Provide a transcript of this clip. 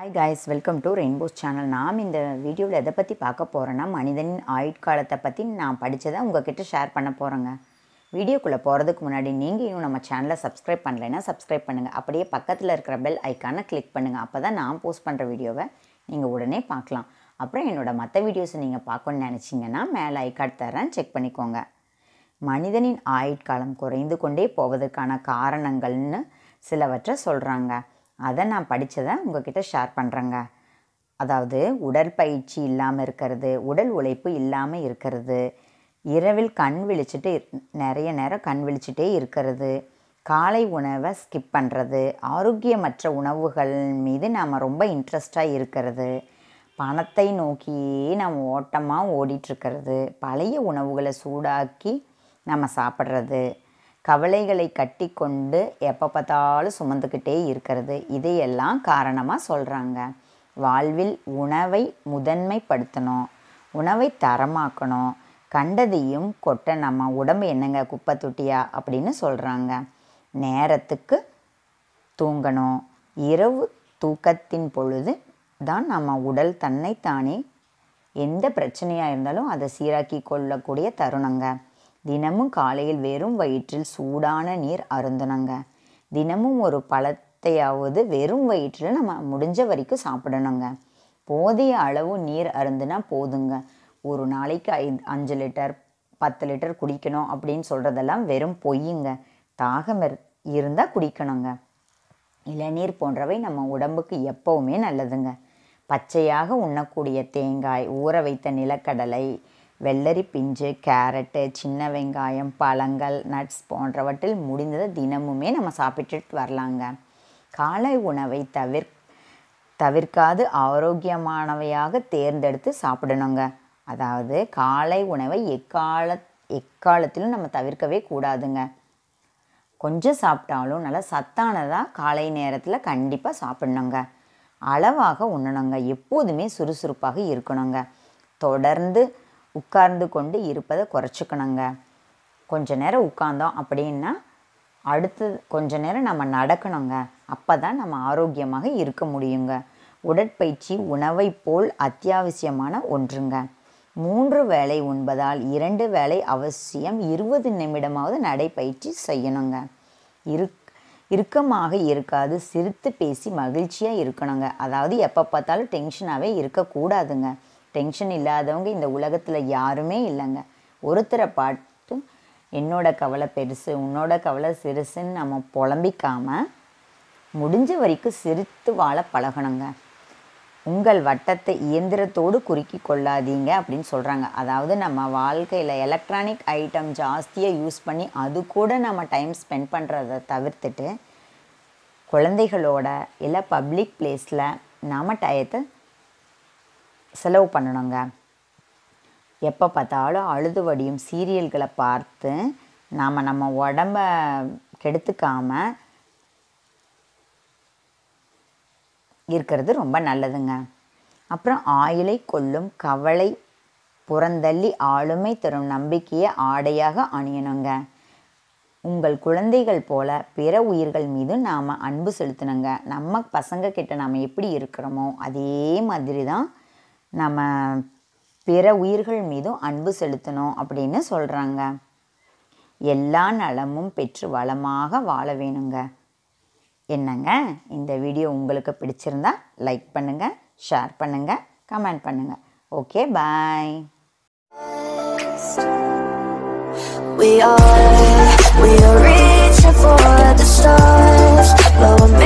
hi guys welcome to rainbows channel நாம் இந்த வீடியோவில் எதை பற்றி பார்க்க போகிறேன்னா மனிதனின் ஆயுட்காலத்தை பற்றி நான் படித்ததை உங்ககிட்ட ஷேர் பண்ண போகிறேங்க வீடியோக்குள்ளே போகிறதுக்கு முன்னாடி நீங்கள் இன்னும் நம்ம சேனலை சப்ஸ்கிரைப் பண்ணலைன்னா சப்ஸ்கிரைப் பண்ணுங்கள் அப்படியே பக்கத்தில் இருக்கிற பெல் ஐக்கானை கிளிக் பண்ணுங்கள் அப்போ தான் நான் போஸ்ட் பண்ணுற வீடியோவை நீங்கள் உடனே பார்க்கலாம் அப்புறம் என்னோடய மற்ற வீடியோஸை நீங்கள் பார்க்கணுன்னு நினச்சிங்கன்னா மேலே ஐக்கார்ட் தரேன் செக் பண்ணிக்கோங்க மனிதனின் ஆயுட்காலம் குறைந்து கொண்டே போவதற்கான காரணங்கள்னு சிலவற்றை சொல்கிறாங்க அதை நான் படித்ததை உங்ககிட்ட ஷேர் பண்ணுறேங்க அதாவது உடற்பயிற்சி இல்லாமல் இருக்கிறது உடல் உழைப்பு இல்லாமல் இருக்கிறது இரவில் கண் விழிச்சிட்டு இரு- நிறைய நேரம் கண் விழிச்சிட்டே இருக்கிறது காலை உணவை ஸ்கிப் பண்ணுறது ஆரோக்கியமற்ற உணவுகள் மீது நாம் ரொம்ப இன்ட்ரெஸ்டாக இருக்கிறது பணத்தை நோக்கியே நம்ம ஓட்டமாக ஓடிட்டுருக்கிறது பழைய உணவுகளை சூடாக்கி நம்ம சாப்பிட்றது கவலைகளை கட்டி கொண்டு எப்போ பார்த்தாலும் சுமந்துக்கிட்டே இருக்கிறது இதையெல்லாம் காரணமாக சொல்கிறாங்க வாழ்வில் உணவை முதன்மைப்படுத்தணும் உணவை தரமாக்கணும் கண்டதையும் கொட்ட நம்ம உடம்பு என்னங்க குப்பை தொட்டியா அப்படின்னு சொல்கிறாங்க நேரத்துக்கு தூங்கணும் இரவு தூக்கத்தின் பொழுது தான் நம்ம உடல் தன்னைத்தானே எந்த பிரச்சனையாக இருந்தாலும் அதை சீராக்கி கொள்ளக்கூடிய தருணங்க தினமும் காலையில் வெறும் வயிற்றில் சூடான நீர் அருந்தணுங்க தினமும் ஒரு பழத்தையாவது வெறும் வயிற்றில் நம்ம முடிஞ்ச வரைக்கும் சாப்பிடணுங்க போதிய அளவு நீர் அருந்துனா போதுங்க ஒரு நாளைக்கு ஐ அஞ்சு லிட்டர் பத்து லிட்டர் குடிக்கணும் அப்படின்னு சொல்கிறதெல்லாம் வெறும் பொய்யுங்க தாகம் இருந்தால் குடிக்கணுங்க இளநீர் போன்றவை நம்ம உடம்புக்கு எப்பவுமே நல்லதுங்க பச்சையாக உண்ணக்கூடிய தேங்காய் ஊற வைத்த நிலக்கடலை வெள்ளரி பிஞ்சு கேரட்டு சின்ன வெங்காயம் பழங்கள் நட்ஸ் போன்றவற்றில் முடிந்ததை தினமுமே நம்ம சாப்பிட்டுட்டு வரலாங்க காலை உணவை தவிர் தவிர்க்காது ஆரோக்கியமானவையாக தேர்ந்தெடுத்து சாப்பிடணுங்க அதாவது காலை உணவை எக்கால எக்காலத்திலும் நம்ம தவிர்க்கவே கூடாதுங்க கொஞ்சம் சாப்பிட்டாலும் நல்லா சத்தானதாக காலை நேரத்தில் கண்டிப்பாக சாப்பிடணுங்க அளவாக உண்ணணுங்க எப்போதுமே சுறுசுறுப்பாக இருக்கணுங்க தொடர்ந்து உட்கார்ந்து கொண்டு இருப்பதை குறைச்சிக்கணுங்க கொஞ்ச நேரம் உட்கார்ந்தோம் அப்படின்னா அடுத்து கொஞ்ச நேரம் நம்ம நடக்கணுங்க அப்போ தான் நம்ம ஆரோக்கியமாக இருக்க முடியுங்க உடற்பயிற்சி உணவை போல் அத்தியாவசியமான ஒன்றுங்க மூன்று வேளை உண்பதால் இரண்டு வேளை அவசியம் இருபது நிமிடமாவது நடைப்பயிற்சி செய்யணுங்க இருக் இறுக்கமாக இருக்காது சிரித்து பேசி மகிழ்ச்சியாக இருக்கணுங்க அதாவது எப்போ பார்த்தாலும் டென்ஷனாகவே இருக்கக்கூடாதுங்க டென்ஷன் இல்லாதவங்க இந்த உலகத்தில் யாருமே இல்லைங்க ஒருத்தரை பார்த்து என்னோட கவலை பெருசு உன்னோட கவலை சிறுசுன்னு நம்ம புலம்பிக்காம முடிஞ்ச வரைக்கும் சிரித்து வாழ பழகணுங்க உங்கள் வட்டத்தை இயந்திரத்தோடு குறுக்கி கொள்ளாதீங்க அப்படின்னு சொல்கிறாங்க அதாவது நம்ம வாழ்க்கையில் எலக்ட்ரானிக் ஐட்டம் ஜாஸ்தியாக யூஸ் பண்ணி அது கூட நம்ம டைம் ஸ்பெண்ட் பண்ணுறத தவிர்த்துட்டு குழந்தைகளோட இல்லை பப்ளிக் பிளேஸில் நாம் டயத்தை செலவு பண்ணணுங்க எப்போ பார்த்தாலும் அழுது வடியும் சீரியல்களை பார்த்து நாம் நம்ம உடம்ப கெடுத்துக்காமல் இருக்கிறது ரொம்ப நல்லதுங்க அப்புறம் ஆயுளை கொல்லும் கவலை புறந்தள்ளி ஆளுமை தரும் நம்பிக்கையை ஆடையாக அணியணுங்க உங்கள் குழந்தைகள் போல பிற உயிர்கள் மீது நாம் அன்பு செலுத்தணுங்க நம்ம பசங்க கிட்ட நாம் எப்படி இருக்கிறோமோ அதே மாதிரி தான் நம்ம பிற உயிர்கள் மீதும் அன்பு செலுத்தணும் அப்படின்னு சொல்கிறாங்க எல்லா நலமும் பெற்று வளமாக வாழ வேணுங்க என்னங்க இந்த வீடியோ உங்களுக்கு பிடிச்சிருந்தா லைக் பண்ணுங்கள் ஷேர் பண்ணுங்கள் கமெண்ட் பண்ணுங்கள் okay bye We are, we are reaching for the stars, but we're